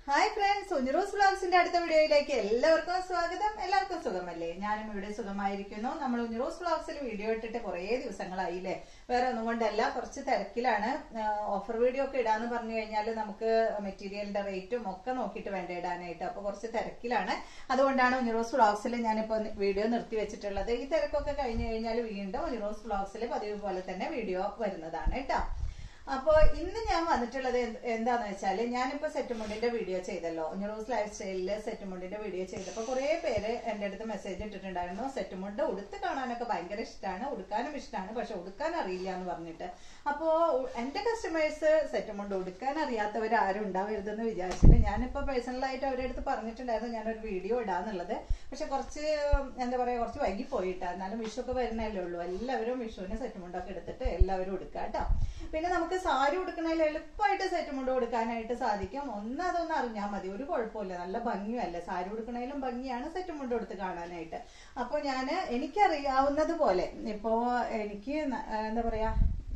hi friends ഉഞ്ഞറൂസ് വ്ളോഗ്സിന്റെ അടുത്ത വീഡിയോയിലേക്ക് എല്ലാവർക്കും സ്വാഗതം എല്ലാവർക്കും സുഖമല്ലേ ഞാനും ഇവിടെ സുഖമായിരിക്കുന്നു നമ്മൾ ഉഞ്ഞറൂസ് വ്ളോഗ്സിൽ വീഡിയോ ഇട്ടിട്ട് കുറേ ദിവസങ്ങളായില്ലേ വേറെ ഒന്നും കൊണ്ടല്ല കുറച്ച് തിരക്കിലാണ് ഓഫർ വീഡിയോ ഒക്കെ ഇടാന്ന് പറഞ്ഞു കഴിഞ്ഞാൽ നമുക്ക് മെറ്റീരിയലിന്റെ റേറ്റും ഒക്കെ നോക്കിയിട്ട് വേണ്ട ഇടാനായിട്ട് അപ്പൊ കുറച്ച് തിരക്കിലാണ് അതുകൊണ്ടാണ് ഉഞ്ഞറോസ് വ്ളോഗ്സിൽ ഞാനിപ്പോ വീഡിയോ നിർത്തി വെച്ചിട്ടുള്ളത് ഈ തിരക്കൊക്കെ കഴിഞ്ഞു കഴിഞ്ഞാൽ വീണ്ടും ഉഞ്ഞറോസ് വ്ളോഗ്സിൽ പതിവ് പോലെ തന്നെ വീഡിയോ വരുന്നതാണ് കേട്ടോ അപ്പോ ഇന്ന് ഞാൻ വന്നിട്ടുള്ളത് എന്ത് എന്താന്ന് വെച്ചാല് ഞാനിപ്പോ സെറ്റുമുണ്ടിന്റെ വീഡിയോ ചെയ്തല്ലോ ന്യൂറോസ് ലൈഫ് സ്റ്റൈലില് സെറ്റുമുണ്ടിന്റെ വീഡിയോ ചെയ്തപ്പോ കുറെ പേര് എന്റെ അടുത്ത് മെസ്സേജ് ഇട്ടിട്ടുണ്ടായിരുന്നു സെറ്റുമുണ്ട് ഉടുത്ത് കാണാനൊക്കെ ഭയങ്കര ഇഷ്ടമാണ് ഉടുക്കാനും ഇഷ്ടമാണ് പക്ഷെ ഉടുക്കാൻ അറിയില്ല എന്ന് പറഞ്ഞിട്ട് അപ്പോ ഉ- എന്റെ കസ്റ്റമേഴ്സ് സെറ്റുമുണ്ട് ഉടുക്കാൻ അറിയാത്തവർ ആരും ഉണ്ടാവരുതെന്ന് വിചാരിച്ചിട്ട് ഞാനിപ്പോ പേഴ്സണലായിട്ട് അവരുടെ അടുത്ത് പറഞ്ഞിട്ടുണ്ടായിരുന്നു ഞാനൊരു വീഡിയോ ഇടാന്നുള്ളത് പക്ഷെ കുറച്ച് എന്താ പറയാ കുറച്ച് വൈകി പോയിട്ടാ എന്നാലും വിഷു ഒക്കെ വരുന്നല്ലേ ഉള്ളൂ എല്ലാവരും വിഷുവിന് സെറ്റുമുണ്ടൊക്കെ എടുത്തിട്ട് എല്ലാവരും ഉടുക്കുക കേട്ടോ പിന്നെ നമുക്ക് സാരി ഉടുക്കണതിൽ എളുപ്പമായിട്ട് സെറ്റ് മുണ്ട് കൊടുക്കാനായിട്ട് സാധിക്കും ഒന്ന് അതൊന്ന് അറിഞ്ഞാൽ മതി ഒരു കുഴപ്പമില്ല നല്ല ഭംഗിയല്ലേ സാരി ഉടുക്കണതിലും ഭംഗിയാണ് സെറ്റ് മുണ്ട് കൊടുത്ത് കാണാനായിട്ട് അപ്പോൾ ഞാൻ എനിക്കറിയാവുന്നത് പോലെ ഇപ്പോ എനിക്ക് ന- എന്താ പറയാ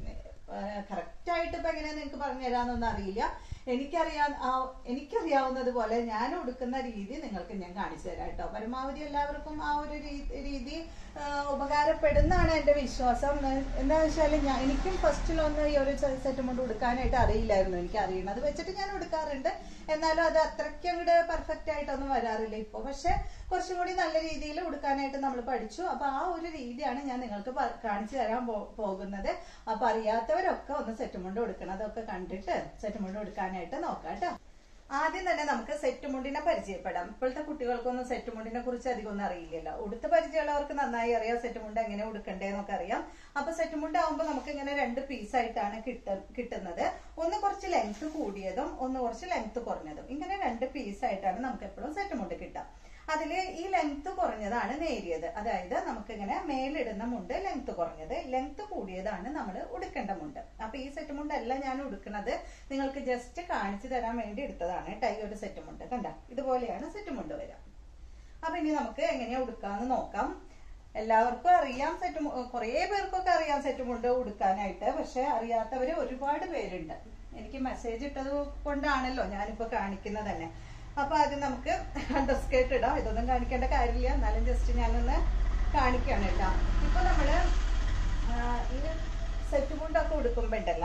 കറക്റ്റ് ആയിട്ട് ഇപ്പൊ എങ്ങനെയാ നിങ്ങൾക്ക് പറഞ്ഞു തരാന്നൊന്നും അറിയില്ല എനിക്കറിയാ ആ- എനിക്കറിയാവുന്നത് പോലെ ഞാൻ ഉടുക്കുന്ന രീതി നിങ്ങൾക്ക് ഞാൻ കാണിച്ചു തരാം കേട്ടോ പരമാവധി എല്ലാവർക്കും ആ ഒരു രീ- രീതി ആ, ഉപകാരപ്പെടുന്നാണ് എന്റെ വിശ്വാസം എന്താ വെച്ചാൽ ഞാൻ എനിക്കും ഫസ്റ്റിലൊന്നും ഈ ഒരു സെറ്റ് കൊണ്ട് ഉടുക്കാനായിട്ട് അറിയില്ലായിരുന്നു എനിക്ക് അറിയണത് വെച്ചിട്ട് ഞാൻ ഉടുക്കാറുണ്ട് എന്നാലും അത് അത്രയ്ക്ക് അങ്ങോട്ട് പെർഫെക്റ്റ് ആയിട്ടൊന്നും വരാറില്ല ഇപ്പോൾ പക്ഷെ കുറച്ചും കൂടി നല്ല രീതിയിൽ ഉടുക്കാനായിട്ട് നമ്മൾ പഠിച്ചു അപ്പൊ ആ ഒരു രീതിയാണ് ഞാൻ നിങ്ങൾക്ക് പ- കാണിച്ചു തരാൻ പോ- പോകുന്നത് അപ്പൊ അറിയാത്തവരൊക്കെ ഒന്ന് സെറ്റ് മുണ്ട് ഉടുക്കണതൊക്കെ കണ്ടിട്ട് സെറ്റ് മുണ്ട് ഉടുക്കാനായിട്ട് നോക്കാം കേട്ടോ ആദ്യം തന്നെ നമുക്ക് സെറ്റ് മുണ്ടിനെ പരിചയപ്പെടാം ഇപ്പോഴത്തെ കുട്ടികൾക്കൊന്നും സെറ്റ് മുണ്ടിനെ കുറിച്ച് അധികം ഒന്നും അറിയില്ലല്ലോ ഉടുത്ത പരിചയമുള്ളവർക്ക് നന്നായി അറിയാം സെറ്റ് മുണ്ട് എങ്ങനെ ഉടുക്കണ്ടേന്നൊക്കെ അറിയാം അപ്പൊ സെറ്റ് മുണ്ട് ആവുമ്പോൾ നമുക്ക് ഇങ്ങനെ രണ്ട് പീസായിട്ടാണ് കിട്ട കിട്ടുന്നത് ഒന്ന് കുറച്ച് ലെങ്ത് കൂടിയതും ഒന്ന് കുറച്ച് ലെങ്ത് കുറഞ്ഞതും ഇങ്ങനെ രണ്ട് പീസായിട്ടാണ് നമുക്ക് എപ്പോഴും സെറ്റ് മുണ്ട് കിട്ടുക അതില് ഈ ലെങ്ത് കുറഞ്ഞതാണ് നേരിയത് അതായത് നമുക്കിങ്ങനെ മേലിടുന്ന മുണ്ട് ലെങ്ത് കുറഞ്ഞത് ലെങ്ത് കൂടിയതാണ് നമ്മൾ ഉടുക്കേണ്ട മുണ്ട് അപ്പൊ ഈ സെറ്റ് മുണ്ടല്ല ഞാൻ ഉടുക്കുന്നത് നിങ്ങൾക്ക് ജസ്റ്റ് കാണിച്ചു തരാൻ വേണ്ടി എടുത്തതാണ് കേട്ടോ ഈ ഒരു സെറ്റ് മുണ്ട് കണ്ട ഇതുപോലെയാണ് സെറ്റ് മുണ്ട് വരിക അപ്പൊ ഇനി നമുക്ക് എങ്ങനെയാ ഉടുക്കാന്ന് നോക്കാം എല്ലാവർക്കും അറിയാം സെറ്റ് കുറേ പേർക്കൊക്കെ അറിയാം സെറ്റ് മുണ്ട് ഉടുക്കാനായിട്ട് പക്ഷെ അറിയാത്തവര് ഒരുപാട് പേരുണ്ട് എനിക്ക് മെസ്സേജ് ഇട്ടത് കൊണ്ടാണല്ലോ ഞാനിപ്പോ കാണിക്കുന്നത് തന്നെ അപ്പൊ ആദ്യം നമുക്ക് അണ്ടർ സ്കേർട്ട് ഇടാം ഇതൊന്നും കാണിക്കേണ്ട കാര്യമില്ല എന്നാലും ജസ്റ്റ് ഞാനൊന്ന് കാണിക്കാണ് കേട്ടോ ഇപ്പൊ നമ്മള് ആ, ഈ സെറ്റ് മുണ്ടൊക്കെ ഉടുക്കുമ്പോണ്ടല്ല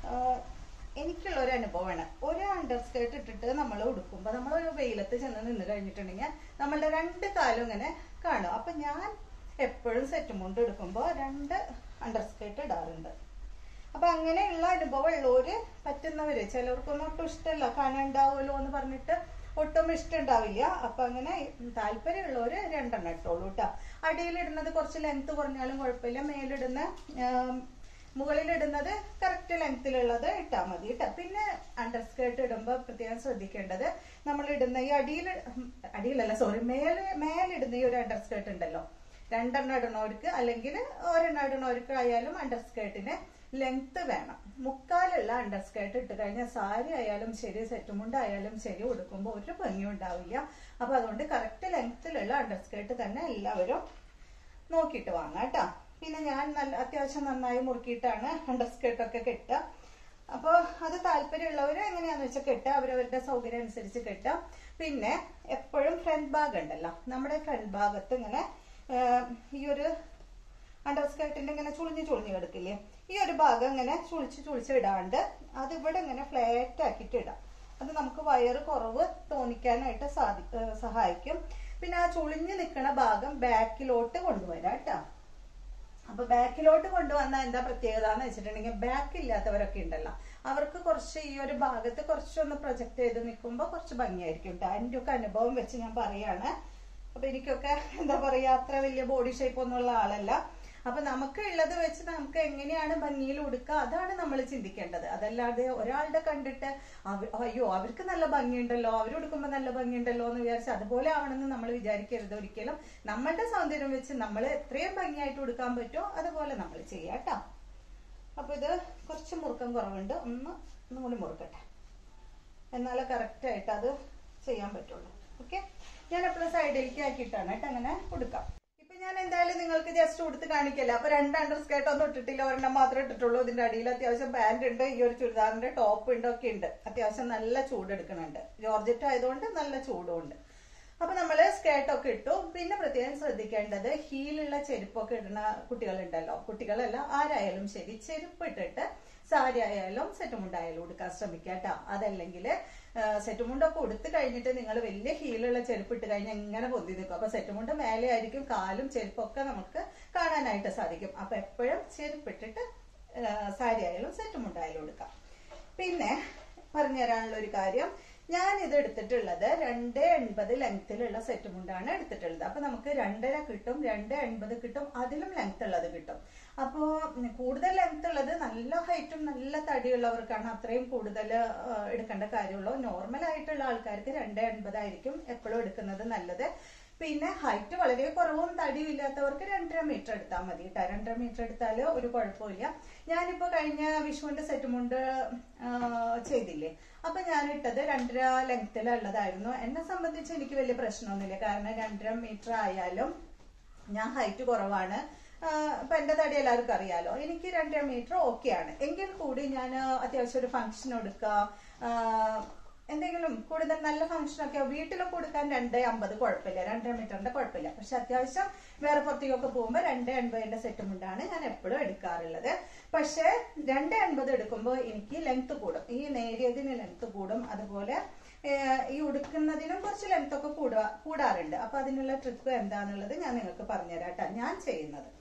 എനിക്കുള്ള ഒരു അനുഭവമാണ് ഒരു അണ്ടർ സ്കേർട്ട് ഇട്ടിട്ട് നമ്മൾ ഉടുക്കുമ്പോൾ നമ്മൾ ഒരു വെയിലത്ത് ചെന്ന് നിന്ന് കഴിഞ്ഞിട്ടുണ്ടെങ്കിൽ നമ്മളുടെ രണ്ട് കാലും ഇങ്ങനെ കാണും അപ്പൊ ഞാൻ എപ്പോഴും സെറ്റ് മുണ്ട് എടുക്കുമ്പോൾ രണ്ട് അണ്ടർ സ്കേർട്ട് ഇടാറുണ്ട് അപ്പൊ അങ്ങനെയുള്ള അനുഭവം ഉള്ളവര് പറ്റുന്നവര് ചിലവർക്കൊന്നും ഒട്ടും ഇഷ്ടമല്ല കാണാണ്ടാവുമല്ലോ എന്ന് പറഞ്ഞിട്ട് ഒട്ടും ഇഷ്ടമുണ്ടാവില്ല അപ്പൊ അങ്ങനെ താല്പര്യമുള്ളവര് രണ്ടെണ്ണം ഇട്ടോളൂ കേട്ടോ അടിയിലിടുന്നത് കുറച്ച് ലെങ്ത് കുറഞ്ഞാലും കുഴപ്പമില്ല മേലിടുന്ന ആം, മുകളിലിടുന്നത് കറക്റ്റ് ലെങ്ത്തിലുള്ളത് ഇട്ടാൽ മതി കേട്ടോ പിന്നെ അണ്ടർ സ്കേർട്ട് ഇടുമ്പോൾ പ്രത്യേകം ശ്രദ്ധിക്കേണ്ടത് നമ്മൾ ഇടുന്ന ഈ അടിയിൽ അടിയിലല്ല സോറി മേലെ മേലിടുന്ന ഈ ഒരു അണ്ടർ സ്കേർട്ട് ഉണ്ടല്ലോ രണ്ടെണ്ണം ഇടണവർക്ക് അല്ലെങ്കിൽ ഒരെണ്ണം ഇടണവർക്ക് ആയാലും അണ്ടർ സ്കേർട്ടിന് ലെങ്ത് വേണം മുക്കാലുള്ള അണ്ടർ സ്കേർട്ട് ഇട്ട് കഴിഞ്ഞാൽ സാരി ആയാലും ശരി സെറ്റുമുണ്ട് ആയാലും ശരി ഉടുക്കുമ്പോൾ ഒരു ഭംഗിയും ഉണ്ടാവില്ല അപ്പൊ അതുകൊണ്ട് കറക്റ്റ് ലെങ്ത്തിലുള്ള അണ്ടർ സ്കേർട്ട് തന്നെ എല്ലാവരും നോക്കിയിട്ട് വാങ്ങാം കേട്ടോ പിന്നെ ഞാൻ നല്ല അത്യാവശ്യം നന്നായി മുറുക്കിയിട്ടാണ് അണ്ടർ സ്കേർട്ട് ഒക്കെ കെട്ടുക അപ്പോൾ അത് താല്പര്യമുള്ളവർ എങ്ങനെയാന്ന് വെച്ചാൽ കെട്ടുക അവരവരുടെ സൗകര്യം അനുസരിച്ച് കെട്ടുക പിന്നെ എപ്പോഴും ഫ്രണ്ട് ഭാഗം ഉണ്ടല്ലോ നമ്മുടെ ഫ്രണ്ട് ഭാഗത്ത് ഇങ്ങനെ ആഹ്, ഈ ഒരു അണ്ടർ സ്കേർട്ടിന്റെ ഇങ്ങനെ ചുളിഞ്ഞ് ചുളിഞ്ഞ് കിടക്കില്ലേ ഈ ഒരു ഭാഗം ഇങ്ങനെ ചുളിച്ച് ചുളിച്ച് ഇടാണ്ട് അത് ഇവിടെ ഇങ്ങനെ ഫ്ലാറ്റ് ആക്കിയിട്ട് ഇടാം അത് നമുക്ക് വയറ് കുറവ് തോന്നിക്കാനായിട്ട് സാധി ഏഹ് സഹായിക്കും പിന്നെ ആ ചുളിഞ്ഞ് നിൽക്കുന്ന ഭാഗം ബാക്കിലോട്ട് കൊണ്ടുവരാം കേട്ടോ അപ്പൊ ബാക്കിലോട്ട് കൊണ്ടുവന്ന എന്താ പ്രത്യേകത എന്ന് വെച്ചിട്ടുണ്ടെങ്കിൽ ബാക്ക് ഇല്ലാത്തവരൊക്കെ ഉണ്ടല്ലോ അവർക്ക് കുറച്ച് ഈ ഒരു ഭാഗത്ത് കുറച്ചൊന്ന് പ്രൊജക്ട് ചെയ്ത് നിൽക്കുമ്പോൾ കുറച്ച് ഭംഗിയായിരിക്കും കേട്ടോ അതിൻ്റെ ഒക്കെ അനുഭവം വെച്ച് ഞാൻ പറയാണ് അപ്പൊ എനിക്കൊക്കെ എന്താ പറയാ അത്ര വലിയ ബോഡി ഷേപ്പ് ഒന്നുള്ള ആളല്ല അപ്പൊ നമുക്ക് ഉള്ളത് വെച്ച് നമുക്ക് എങ്ങനെയാണ് ഭംഗിയിൽ ഉടുക്കുക അതാണ് നമ്മൾ ചിന്തിക്കേണ്ടത് അതല്ലാതെ ഒരാളുടെ കണ്ടിട്ട് അവ- അയ്യോ അവർക്ക് നല്ല ഭംഗിയുണ്ടല്ലോ അവരുടുക്കുമ്പോൾ നല്ല ഭംഗിയുണ്ടല്ലോ എന്ന് വിചാരിച്ച് അതുപോലെ ആവണമെന്ന് നമ്മൾ വിചാരിക്കരുത് ഒരിക്കലും നമ്മളുടെ സൗന്ദര്യം വെച്ച് നമ്മൾ എത്രയും ഭംഗിയായിട്ട് ഉടുക്കാൻ പറ്റുമോ അതുപോലെ നമ്മൾ ചെയ്യാം കേട്ടോ അപ്പൊ ഇത് കുറച്ച് മുറുക്കം കുറവുണ്ട് ഒന്ന് ഒന്നും കൂടി മുറുക്കട്ടെ എന്നാലേ കറക്റ്റ് ആയിട്ട് അത് ചെയ്യാൻ പറ്റുള്ളൂ ഓക്കെ ഞാൻ എപ്പോഴും സൈഡിലേക്ക് ആക്കിയിട്ടാണ് കേട്ടോ അങ്ങനെ കൊടുക്കാം ഇപ്പൊ ഞാൻ എന്തായാലും നിങ്ങൾക്ക് ജസ്റ്റ് കൊടുത്ത് കാണിക്കല്ല അപ്പൊ രണ്ട് അണ്ടർ സ്കേർട്ട് ഒന്നും ഇട്ടിട്ടില്ല ഒരെണ്ണം മാത്രമേ ഇട്ടിട്ടുള്ളൂ ഇതിന്റെ അടിയിൽ അത്യാവശ്യം പാന്റ് ഉണ്ട് ഈ ഒരു ചുരിദാറിന്റെ ടോപ്പ് ഉണ്ട് ഒക്കെ ഉണ്ട് അത്യാവശ്യം നല്ല ചൂട് എടുക്കുന്നുണ്ട് ജോർജറ്റ് ആയതുകൊണ്ട് നല്ല ചൂടും ഉണ്ട് അപ്പൊ നമ്മള് സ്കേർട്ടൊക്കെ ഇട്ടു പിന്നെ പ്രത്യേകം ശ്രദ്ധിക്കേണ്ടത് ഹീലുള്ള ചെരുപ്പൊക്കെ ഇടുന്ന കുട്ടികളുണ്ടല്ലോ കുട്ടികളല്ല ആരായാലും ശരി ചെരുപ്പ് ഇട്ടിട്ട് സാരി ആയാലും സെറ്റ് മുണ്ടായാലും ഉടുക്കാൻ ശ്രമിക്കുക കേട്ടോ അതല്ലെങ്കിൽ സെറ്റ് മുണ്ടൊക്കെ ഉടുത്ത് കഴിഞ്ഞിട്ട് നിങ്ങൾ വലിയ ഹീലുള്ള ചെരുപ്പ് ഇട്ട് കഴിഞ്ഞാൽ ഇങ്ങനെ പൊന്തി നിൽക്കും അപ്പൊ സെറ്റ് മുണ്ട് മേലെ ആയിരിക്കും കാലും ചെരുപ്പൊക്കെ നമുക്ക് കാണാനായിട്ട് സാധിക്കും അപ്പൊ എപ്പോഴും ചെരുപ്പിട്ടിട്ട് സാരി ആയാലും സെറ്റ് മുണ്ടായാലും എടുക്കാം പിന്നെ പറഞ്ഞു തരാനുള്ള ഒരു കാര്യം ഞാൻ ഇത് എടുത്തിട്ടുള്ളത് രണ്ട് എൺപത് ലെങ്ത്തിലുള്ള സെറ്റ് മുണ്ടാണ് എടുത്തിട്ടുള്ളത് അപ്പൊ നമുക്ക് രണ്ടര കിട്ടും രണ്ട് എൺപത് കിട്ടും അതിലും ലെങ്ത് ഉള്ളത് കിട്ടും അപ്പോ കൂടുതൽ ലെങ്ത് ഉള്ളത് നല്ല ഹൈറ്റും നല്ല തടിയുള്ളവർക്കാണ് അത്രയും കൂടുതൽ എടുക്കേണ്ട കാര്യമുള്ളൂ നോർമൽ ആയിട്ടുള്ള ആൾക്കാർക്ക് രണ്ട് എൺപതായിരിക്കും എപ്പോഴും എടുക്കുന്നത് നല്ലത് പിന്നെ ഹൈറ്റ് വളരെ കുറവും തടിയും ഇല്ലാത്തവർക്ക് രണ്ടര മീറ്റർ എടുത്താൽ മതി കേട്ടോ രണ്ടര മീറ്റർ എടുത്താൽ ഒരു കുഴപ്പമില്ല ഞാനിപ്പോ കഴിഞ്ഞ വിഷുവിന്റെ സെറ്റ് മുണ്ട് ചെയ്തില്ലേ അപ്പൊ ഞാൻ ഇട്ടത് രണ്ടര ലെങ്ത്തിലുള്ളതായിരുന്നു എന്നെ സംബന്ധിച്ച് എനിക്ക് വലിയ പ്രശ്നമൊന്നുമില്ല കാരണം രണ്ടര മീറ്റർ ആയാലും ഞാൻ ഹൈറ്റ് കുറവാണ് ഇപ്പൊ എന്റെ തടി എല്ലാവർക്കും അറിയാലോ എനിക്ക് രണ്ടര മീറ്റർ ഓക്കെയാണ് എങ്കിൽ കൂടി ഞാൻ അത്യാവശ്യം ഒരു ഫംഗ്ഷൻ എടുക്കുക എന്തെങ്കിലും കൂടുതൽ നല്ല ഫംഗ്ഷനൊക്കെ വീട്ടിലും കൊടുക്കാൻ രണ്ട് അമ്പത് കുഴപ്പമില്ല രണ്ടര മീറ്ററിന്റെ കുഴപ്പമില്ല പക്ഷെ അത്യാവശ്യം വേറെ പുറത്തേക്കൊക്കെ പോകുമ്പോൾ രണ്ട് എൺപതിന്റെ സെറ്റ് മുണ്ടാണ് ഞാൻ എപ്പോഴും എടുക്കാറുള്ളത് പക്ഷെ രണ്ട് എൺപത് എടുക്കുമ്പോൾ എനിക്ക് ലെങ്ത് കൂടും ഈ നേരിയതിന് ലെങ്ത് കൂടും അതുപോലെ ഈ ഉടുക്കുന്നതിനും കുറച്ച് ലെങ്ത് ഒക്കെ കൂടുക കൂടാറുണ്ട് അപ്പൊ അതിനുള്ള ട്രിക്ക് എന്താന്നുള്ളത് ഞാൻ നിങ്ങൾക്ക് പറഞ്ഞുതരാം കേട്ടോ ഞാൻ ചെയ്യുന്നത്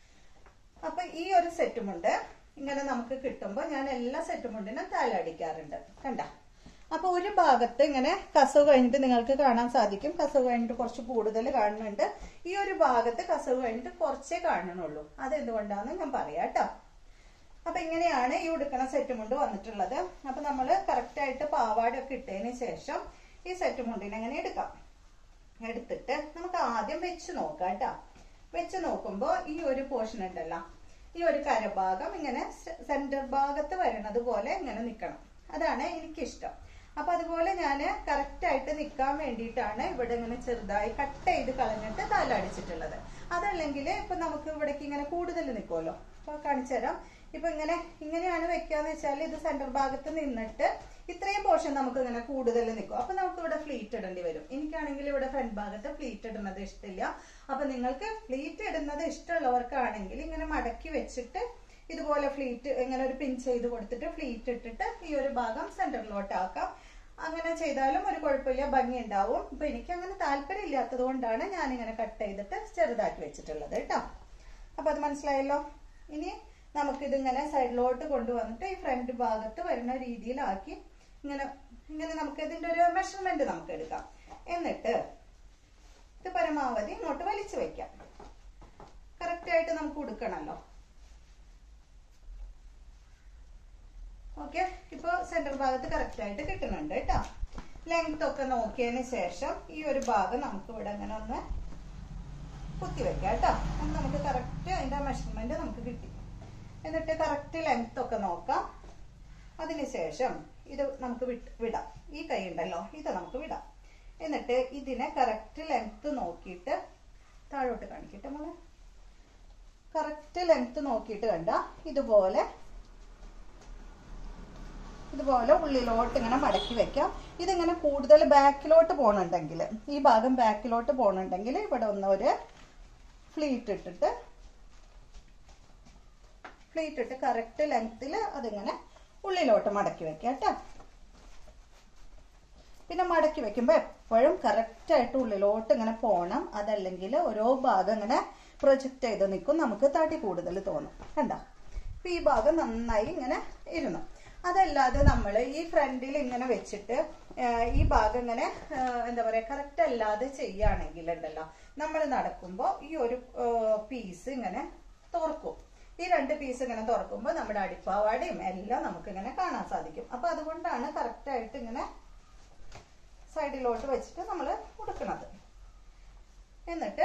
അപ്പൊ ഈ ഒരു സെറ്റുമുണ്ട് ഇങ്ങനെ നമുക്ക് കിട്ടുമ്പോൾ ഞാൻ എല്ലാ സെറ്റുമുണ്ടിനും താലടിക്കാറുണ്ട് കണ്ട അപ്പൊ ഒരു ഭാഗത്ത് ഇങ്ങനെ കസവ് കഴിഞ്ഞിട്ട് നിങ്ങൾക്ക് കാണാൻ സാധിക്കും കസവ് കഴിഞ്ഞിട്ട് കുറച്ച് കൂടുതൽ കാണുന്നുണ്ട് ഈ ഒരു ഭാഗത്ത് കസവ് കഴിഞ്ഞിട്ട് കുറച്ചേ കാണുന്നുള്ളൂ അതെന്തുകൊണ്ടാന്ന് ഞാൻ പറയാം കേട്ടോ അപ്പൊ ഇങ്ങനെയാണ് ഈ ഉടുക്കണ സെറ്റ് മുണ്ട് വന്നിട്ടുള്ളത് അപ്പൊ നമ്മൾ കറക്റ്റ് ആയിട്ട് പാവാടൊക്കെ ഇട്ടതിന് ശേഷം ഈ സെറ്റ് മുണ്ടിനെ ഇങ്ങനെ എടുക്കാം എടുത്തിട്ട് നമുക്ക് ആദ്യം വെച്ച് നോക്കാം കേട്ടോ വെച്ച് നോക്കുമ്പോൾ ഈ ഒരു പോർഷൻ ഉണ്ടല്ലോ ഈ ഒരു കരഭാഗം ഇങ്ങനെ സെന്റർ ഭാഗത്ത് വരണത് പോലെ ഇങ്ങനെ നിൽക്കണം അതാണ് എനിക്കിഷ്ടം അപ്പൊ അതുപോലെ ഞാൻ കറക്റ്റ് ആയിട്ട് നിൽക്കാൻ വേണ്ടിയിട്ടാണ് ഇവിടെ ഇങ്ങനെ ചെറുതായി കട്ട് ചെയ്ത് കളഞ്ഞിട്ട് തലടിച്ചിട്ടുള്ളത് അതല്ലെങ്കിൽ ഇപ്പൊ നമുക്ക് ഇവിടേക്ക് ഇങ്ങനെ കൂടുതൽ നിൽക്കുമല്ലോ അപ്പൊ കാണിച്ചു തരാം ഇപ്പൊ ഇങ്ങനെ ഇങ്ങനെയാണ് വെക്കാന്ന് വെച്ചാൽ ഇത് സെന്റർ ഭാഗത്ത് നിന്നിട്ട് ഇത്രയും പോർഷൻ നമുക്ക് ഇങ്ങനെ കൂടുതൽ നിൽക്കും അപ്പൊ നമുക്ക് ഇവിടെ ഫ്ലീറ്റ് ഇടേണ്ടി വരും എനിക്കാണെങ്കിൽ ഇവിടെ ഫ്രണ്ട് ഭാഗത്ത് ഫ്ലീറ്റ് ഇടുന്നത് ഇഷ്ടമില്ല അപ്പൊ നിങ്ങൾക്ക് ഫ്ലീറ്റ് ഇടുന്നത് ഇഷ്ടമുള്ളവർക്കാണെങ്കിൽ ഇങ്ങനെ മടക്കി വെച്ചിട്ട് ഇതുപോലെ ഫ്ലീറ്റ് ഇങ്ങനെ ഒരു പിൻ ചെയ്ത് കൊടുത്തിട്ട് ഫ്ലീറ്റ് ഇട്ടിട്ട് ഈ ഒരു ഭാഗം സെന്ററിലോട്ട് ആക്കാം അങ്ങനെ ചെയ്താലും ഒരു കുഴപ്പമില്ല ഭംഗി ഉണ്ടാവും ഇപ്പൊ എനിക്ക് അങ്ങനെ താല്പര്യം ഇല്ലാത്തത് കൊണ്ടാണ് ഞാൻ ഇങ്ങനെ കട്ട് ചെയ്തിട്ട് ചെറുതാക്കി വെച്ചിട്ടുള്ളത് കേട്ടോ അപ്പൊ അത് മനസ്സിലായല്ലോ ഇനി നമുക്കിതിങ്ങനെ സൈഡിലോട്ട് കൊണ്ടുവന്നിട്ട് ഈ ഫ്രണ്ട് ഭാഗത്ത് വരുന്ന രീതിയിലാക്കി ഇങ്ങനെ ഇങ്ങനെ നമുക്ക് ഇതിന്റെ ഒരു മെഷർമെന്റ് നമുക്ക് എടുക്കാം എന്നിട്ട് ഇത് പരമാവധി ഇങ്ങോട്ട് വലിച്ചു വെക്കാം കറക്റ്റ് ആയിട്ട് നമുക്ക് ഉടുക്കണല്ലോ ഓക്കെ ഇപ്പൊ സെന്റർ ഭാഗത്ത് കറക്റ്റ് ആയിട്ട് കിട്ടുന്നുണ്ട് കേട്ടോ ലെങ്ത് ഒക്കെ നോക്കിയതിന് ശേഷം ഈ ഒരു ഭാഗം നമുക്ക് ഇവിടെ അങ്ങനെ ഒന്ന് കുത്തി വെക്കാം കേട്ടോ അപ്പൊ നമുക്ക് കറക്റ്റ് അതിന്റെ മെഷർമെന്റ് നമുക്ക് കിട്ടി എന്നിട്ട് കറക്റ്റ് ലെങ്ത് ഒക്കെ നോക്കാം അതിനുശേഷം ഇത് നമുക്ക് വിട്ട് വിടാം ഈ കൈ ഉണ്ടല്ലോ ഇത് നമുക്ക് വിടാം എന്നിട്ട് ഇതിനെ കറക്റ്റ് ലെങ്ത് നോക്കിയിട്ട് താഴോട്ട് കാണിക്കട്ടെ മോളെ കറക്റ്റ് ലെങ്ത് നോക്കിയിട്ട് കണ്ട ഇതുപോലെ ഇതുപോലെ ഉള്ളിലോട്ട് ഇങ്ങനെ മടക്കി വെക്കാം ഇതിങ്ങനെ കൂടുതൽ ബാക്കിലോട്ട് പോകണുണ്ടെങ്കിൽ ഈ ഭാഗം ബാക്കിലോട്ട് പോകണുണ്ടെങ്കിൽ ഇവിടെ ഒന്ന് ഒരു ഫ്ലീറ്റ് ഇട്ടിട്ട് ഫ്ലീറ്റ് ഇട്ട് കറക്റ്റ് ലെങ്ത്തിൽ അതിങ്ങനെ ഉള്ളിലോട്ട് മടക്കി വെക്കാം കേട്ടോ പിന്നെ മടക്കി വെക്കുമ്പോൾ എപ്പോഴും കറക്റ്റ് ആയിട്ട് ഉള്ളിലോട്ട് ഇങ്ങനെ പോകണം അതല്ലെങ്കിൽ ഓരോ ഭാഗം ഇങ്ങനെ പ്രൊജക്റ്റ് ചെയ്ത് നിൽക്കും നമുക്ക് തടി കൂടുതൽ തോന്നും കണ്ട ഈ ഭാഗം നന്നായി ഇങ്ങനെ ഇരുന്നു അതല്ലാതെ നമ്മൾ ഈ ഫ്രണ്ടിൽ ഇങ്ങനെ വെച്ചിട്ട് ഈ ഭാഗം ഇങ്ങനെ എന്താ പറയാ കറക്റ്റ് അല്ലാതെ ചെയ്യുകയാണെങ്കിൽ ഉണ്ടല്ലോ നമ്മൾ നടക്കുമ്പോൾ ഈ ഒരു പീസ് ഇങ്ങനെ തുറക്കും ഈ രണ്ട് പീസ് ഇങ്ങനെ തുറക്കുമ്പോൾ നമ്മുടെ അടിപ്പാവാടയും എല്ലാം നമുക്ക് ഇങ്ങനെ കാണാൻ സാധിക്കും അപ്പൊ അതുകൊണ്ടാണ് കറക്റ്റ് ആയിട്ട് ഇങ്ങനെ സൈഡിലോട്ട് വെച്ചിട്ട് നമ്മൾ ഉടുക്കുന്നത് എന്നിട്ട്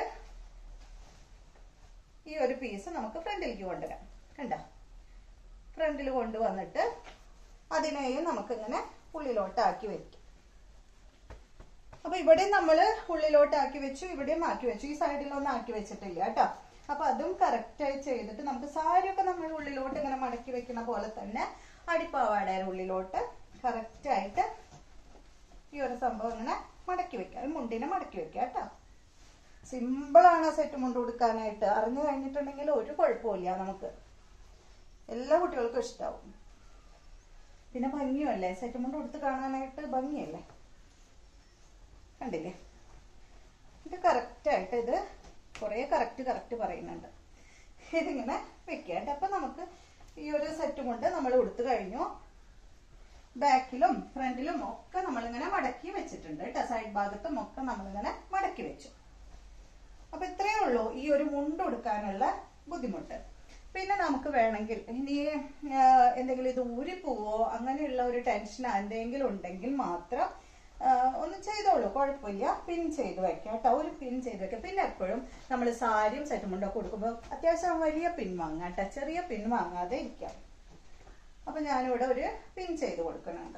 ഈ ഒരു പീസ് നമുക്ക് ഫ്രണ്ടിലേക്ക് കൊണ്ടുവരാം കണ്ട ഫ്രണ്ടിൽ കൊണ്ടുവന്നിട്ട് അതിനെയും നമുക്കിങ്ങനെ ഉള്ളിലോട്ടാക്കി വെക്കും അപ്പൊ ഇവിടെ നമ്മൾ ഉള്ളിലോട്ട് ആക്കി വെച്ചു ഇവിടെയും ആക്കി വെച്ചു ഈ സൈഡിലൊന്നും ആക്കി വെച്ചിട്ടില്ല കേട്ടോ അപ്പൊ അതും കറക്റ്റായി ചെയ്തിട്ട് നമുക്ക് സാരിയൊക്കെ നമ്മൾ ഉള്ളിലോട്ട് ഇങ്ങനെ മടക്കി വെക്കുന്ന പോലെ തന്നെ അടിപ്പാവാടയുടെ ഉള്ളിലോട്ട് കറക്റ്റായിട്ട് ഈ ഒരു സംഭവം ഇങ്ങനെ മടക്കി വെക്കാം ഈ മുണ്ടിനെ മടക്കി വെക്കാം കേട്ടോ സിമ്പിളാണ് സെറ്റ് മുണ്ട് കൊടുക്കാനായിട്ട് അറിഞ്ഞു കഴിഞ്ഞിട്ടുണ്ടെങ്കിൽ ഒരു കുഴപ്പമില്ല നമുക്ക് എല്ലാ കുട്ടികൾക്കും ഇഷ്ടാവും പിന്നെ ഭംഗിയല്ലേ സെറ്റ് മുണ്ട് കൊടുത്ത് കാണാനായിട്ട് ഭംഗിയല്ലേ കണ്ടില്ലേ ഇത് കറക്റ്റായിട്ട് ഇത് കുറേ കറക്റ്റ് കറക്റ്റ് പറയുന്നുണ്ട് ഇതിങ്ങനെ വെക്കാണ്ട് അപ്പൊ നമുക്ക് ഈ ഒരു സെറ്റ് കൊണ്ട് നമ്മൾ കൊടുത്തു കഴിഞ്ഞു ബാക്കിലും ഫ്രണ്ടിലും ഒക്കെ നമ്മളിങ്ങനെ മടക്കി വെച്ചിട്ടുണ്ട് കേട്ടോ സൈഡ് ഭാഗത്തും ഒക്കെ നമ്മളിങ്ങനെ മടക്കി വെച്ചു അപ്പൊ ഇത്രയേ ഉള്ളൂ ഈ ഒരു മുണ്ട് കൊടുക്കാനുള്ള ബുദ്ധിമുട്ട് പിന്നെ നമുക്ക് വേണമെങ്കിൽ ഇനി ആ, എന്തെങ്കിലും ഇത് ഊരിപ്പോവോ അങ്ങനെയുള്ള ഒരു ടെൻഷൻ എന്തെങ്കിലും ഉണ്ടെങ്കിൽ മാത്രം ആ, ഒന്ന് ചെയ്തോളൂ കുഴപ്പമില്ല പിൻ ചെയ്ത് വെക്കാം കേട്ടോ ഒരു പിൻ ചെയ്ത് വെക്കാം പിന്നെ എപ്പോഴും നമ്മൾ സാരിയും സെറ്റും മുണ്ടൊക്കെ കൊടുക്കുമ്പോൾ അത്യാവശ്യം വലിയ പിൻ വാങ്ങാം കേട്ടോ ചെറിയ പിൻ വാങ്ങാതെ ഇരിക്കാം അപ്പൊ ഞാനിവിടെ ഒരു പിൻ ചെയ്ത് കൊടുക്കുന്നുണ്ട്